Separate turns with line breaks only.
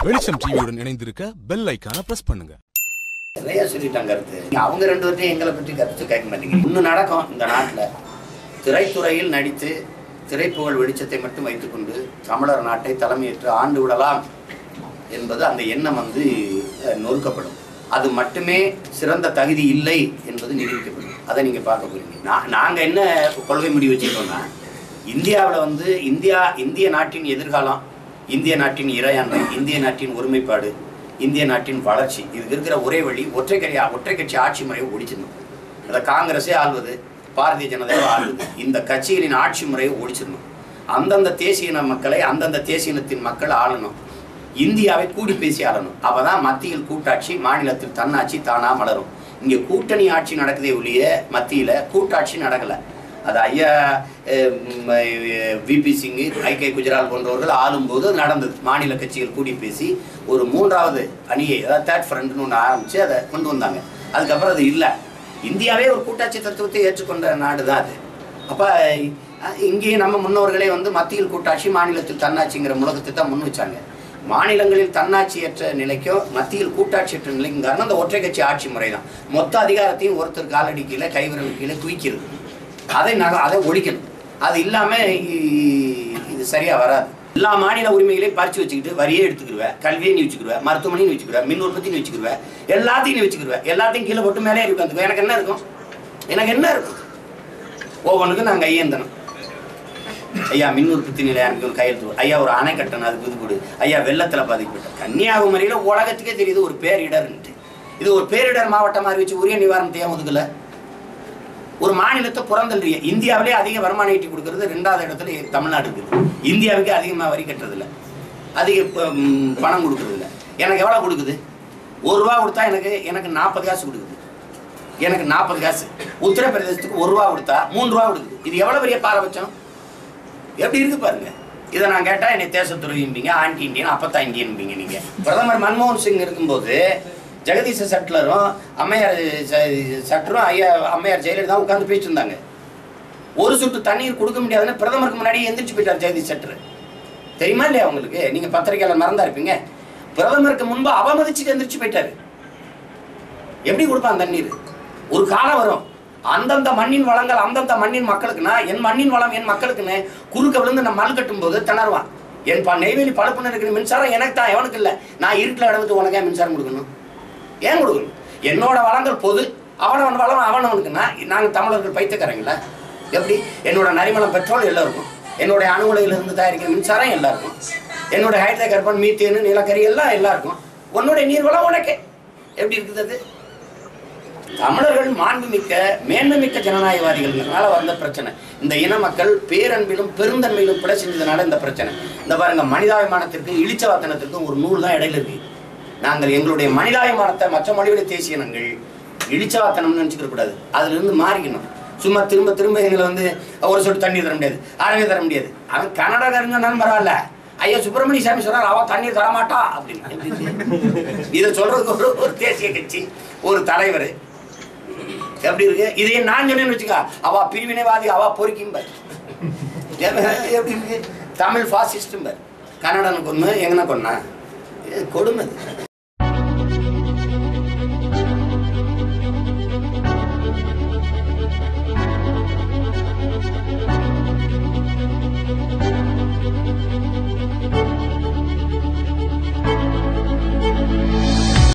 வெளிச்சம் டிவியுடன் இணைந்திருக்க பெல் ஐக்கான பிரஸ் பண்ணுங்க
நிறைய சொல்லிட்டாங்க கருத்து நீங்க அவங்க ரெண்டு பேர்த்தையும் எங்களை பற்றி கருத்து கேட்க மாட்டீங்க இன்னும் நடக்கும் இந்த நாட்டில் திரைத்துறையில் நடித்து திரைப்புகழ் வெளிச்சத்தை மட்டும் வைத்துக்கொண்டு தமிழர் நாட்டை தலைமையேற்று ஆண்டு விடலாம் என்பது அந்த எண்ணம் வந்து அஹ், நொறுக்கப்படும் அது மட்டுமே சிறந்த தகுதி இல்லை என்பது நிரூபிக்கப்படும் அதை நீங்க பார்க்க போறீங்க நான் நாங்க என்ன கொள்கை முடிவு வச்சிருக்கோம்னா இந்தியாவில் வந்து இந்தியா இந்திய நாட்டின் எதிர்காலம் இந்திய நாட்டின் இறையாண்மை இந்திய நாட்டின் ஒருமைப்பாடு இந்திய நாட்டின் வளர்ச்சி இதுக்கு இருக்கிற ஒரே வழி ஒற்றை கட்சி ஒற்றை கட்சி ஆட்சி முறையை ஒழிச்சிடணும் அதை காங்கிரஸே ஆள்வது பாரதிய ஜனதாவே ஆளுவது இந்த கட்சிகளின் ஆட்சி முறையை ஒழிச்சிடணும் அந்தந்த தேசிய இன மக்களை அந்தந்த தேசிய இனத்தின் மக்கள் ஆளணும் இந்தியாவை கூடி பேசி ஆளணும் அப்பதான் மத்தியில் கூட்டாட்சி மாநிலத்தில் தன்னாட்சி தானா மலரும் இங்க கூட்டணி ஆட்சி நடக்குதே ஒழிய மத்தியில கூட்டாட்சி நடக்கல அது ஐயா VP Singh I K Gujral போன்றவர்கள் ஆளும்போது அது நடந்தது மாநில கட்சிகள் கூடி பேசி ஒரு மூன்றாவது அணியை அதாவது தேர்ட் ஃப்ரண்ட்னு ஒன்று ஆரம்பிச்சு அதை கொண்டு வந்தாங்க அதுக்கப்புறம் அது இல்லை இந்தியாவே ஒரு கூட்டாட்சி தத்துவத்தை ஏற்றுக்கொண்ட நாடு தான் அது அப்போ இங்கேயும் நம்ம முன்னோர்களே வந்து மத்தியில் கூட்டாட்சி மாநிலத்தில் தன்னாட்சிங்கிற முழக்கத்தை தான் முன் வச்சாங்க மாநிலங்களில் தன்னாட்சியற்ற நிலைக்கும் மத்தியில் கூட்டாட்சியற்ற நிலைக்கும் காரணம் அந்த ஒற்றை கட்சி ஆட்சி முறை தான் மொத்த அதிகாரத்தையும் ஒருத்தர் காலடி கீழே கைவிரல் கீழே குவிக்கிறது அதை நக அதை ஒழிக்கணும் அது இல்லாமல் இது சரியாக வராது எல்லா மாநில உரிமைகளையும் பறிச்சு வச்சுக்கிட்டு வரியே எடுத்துக்கிடுவேன் கல்வியை நீ வச்சுக்கிடுவேன் மருத்துவமனையும் வச்சுக்கிடுவேன் மின் உற்பத்தி நீ வச்சுக்கிடுவேன் எல்லாத்தையும் நீ வச்சுக்கிடுவேன் எல்லாத்தையும் கீழே போட்டு மேலே இருக்கு எனக்கு என்ன இருக்கும் எனக்கு என்ன இருக்கும் ஒவ்வொன்றுக்கும் நாங்கள் கையேந்தணும் ஐயா மின் உற்பத்தி நிலையம் கையெழுத்து ஐயா ஒரு அணை கட்டணும் அதுக்கு இது கொடு ஐயா வெள்ளத்தில் பாதிக்கப்பட்ட கன்னியாகுமரியில் உலகத்துக்கே தெரியுது ஒரு பேரிடர்ன்ட்டு இது ஒரு பேரிடர் மாவட்டமாக அறிவிச்சு உரிய நிவாரணத்தை ஏன் ஒதுக்கல ஒரு மாநிலத்தை புறந்தள்ளிய இந்தியாவிலே அதிக வருமான ஈட்டி கொடுக்கறது ரெண்டாவது இடத்துல தமிழ்நாடு இருக்குது இந்தியாவுக்கு அதிகமாக வரி கட்டுறதில்ல அதிக ப- ம், பணம் கொடுக்கறதில்ல எனக்கு எவ்வளோ கொடுக்குது ஒரு ரூபா கொடுத்தா எனக்கு எனக்கு நாற்பது காசு கொடுக்குது எனக்கு நாற்பது காசு உத்தரப்பிரதேசத்துக்கு ஒரு ரூபா கொடுத்தா மூணு ரூபா கொடுக்குது இது எவ்வளோ பெரிய பாரபட்சம் எப்படி இருக்கு பாருங்க இதை நான் கேட்டால் என்னை தேசத்துறையும்பீங்க ஆன்டி இந்தியன் அப்பத்தா இந்தியன்பீங்க நீங்கள் பிரதமர் மன்மோகன் சிங் இருக்கும்போது ஜெகதீச சட்லரும் அம்மையார் ச- சட்டரும் ஐயா அம்மையார் ஜெயலலிதா உட்காந்து பேசிட்டு இருந்தாங்க ஒரு சொட்டு தண்ணீர் கொடுக்க முடியாதுன்னு பிரதமருக்கு முன்னாடி எந்திரிச்சு போயிட்டார் ஜெகதீஷ் சட்டர் தெரியுமா இல்லையா உங்களுக்கு நீங்கள் பத்திரிகையாளர் மறந்தா இருப்பீங்க பிரதமருக்கு முன்பு அவமதிச்சுட்டு எந்திரிச்சு போயிட்டாரு எப்படி கொடுப்பான் தண்ணீர் ஒரு காலம் வரும் அந்தந்த மண்ணின் வளங்கள் அந்தந்த மண்ணின் மக்களுக்குன்னா என் மண்ணின் வளம் என் மக்களுக்குன்னு குறுக்க விழுந்து நான் மல் கட்டும் போது திணறுவான் என் ப நெய்வேலி பழுப்புன்னு இருக்கிற மின்சாரம் எனக்கு தான் எவனுக்கு இல்லை நான் இருட்டில் இடத்துக்கு உனக்கு ஏன் மின்சாரம் கொடுக்கணும் ஏன் கொடுக்கணும் என்னோட வளங்கள் பொது அவனவன் வளம் அவனவனுக்குன்னா நாங்கள் தமிழர்கள் பைத்தியக்காரங்களா எப்படி என்னோட நரிமலம் பெட்ரோல் எல்லாருக்கும் என்னுடைய அணு உலையிலிருந்து தயாரிக்கிற மின்சாரம் எல்லாருக்கும் என்னோட ஹைட்ரோ கார்பன் மீத்தேனு நிலக்கரி எல்லாம் எல்லாருக்கும் உன்னுடைய நீர் வளம் உனக்கே எப்படி இருக்குது அது தமிழர்கள் மாண்புமிக்க மேன்மைமிக்க ஜனநாயகவாதிகள்னால வந்த பிரச்சனை இந்த இன மக்கள் பேரன்பிலும் பெருந்தன்மையிலும் பிழை செஞ்சதுனால இந்த பிரச்சனை இந்த பாருங்க மனிதாபிமானத்திற்கும் இழிச்சவாத்தனத்திற்கும் ஒரு நூல் தான் இடையில இருக்கு நாங்கள் எங்களுடைய மனிதாபிமானத்தை மற்ற மொழிவழி தேசிய இனங்கள் இழிச்சவாத்தனம்னு நினச்சிக்க கூடாது அதுல இருந்து மாறிக்கணும் சும்மா திரும்ப திரும்ப எங்களை வந்து ஒரு சொட்டு தண்ணீர் தர முடியாது அறவே தர முடியாது அவன் கன்னடக்காரங்கன்னாலும் பரவாயில்ல ஐயா சுப்பிரமணிய சாமி சொல்றாரு அவ தண்ணீர் தரமாட்டா அப்படின்னு இதை சொல்றதுக்கு ஒரு ஒரு தேசிய கட்சி ஒரு தலைவர் எப்படி இருக்கு இதே நான் சொன்னேன்னு வச்சுக்கா அவ பிரிவினைவாதி அவ பொறுக்கிம்பர் எப்படி இருக்கு தமிழ் ஃபாசிஸ்டும் கன்னடனுக்கு ஒன்று எங்கன கொன்னா இது கொடுமை இது.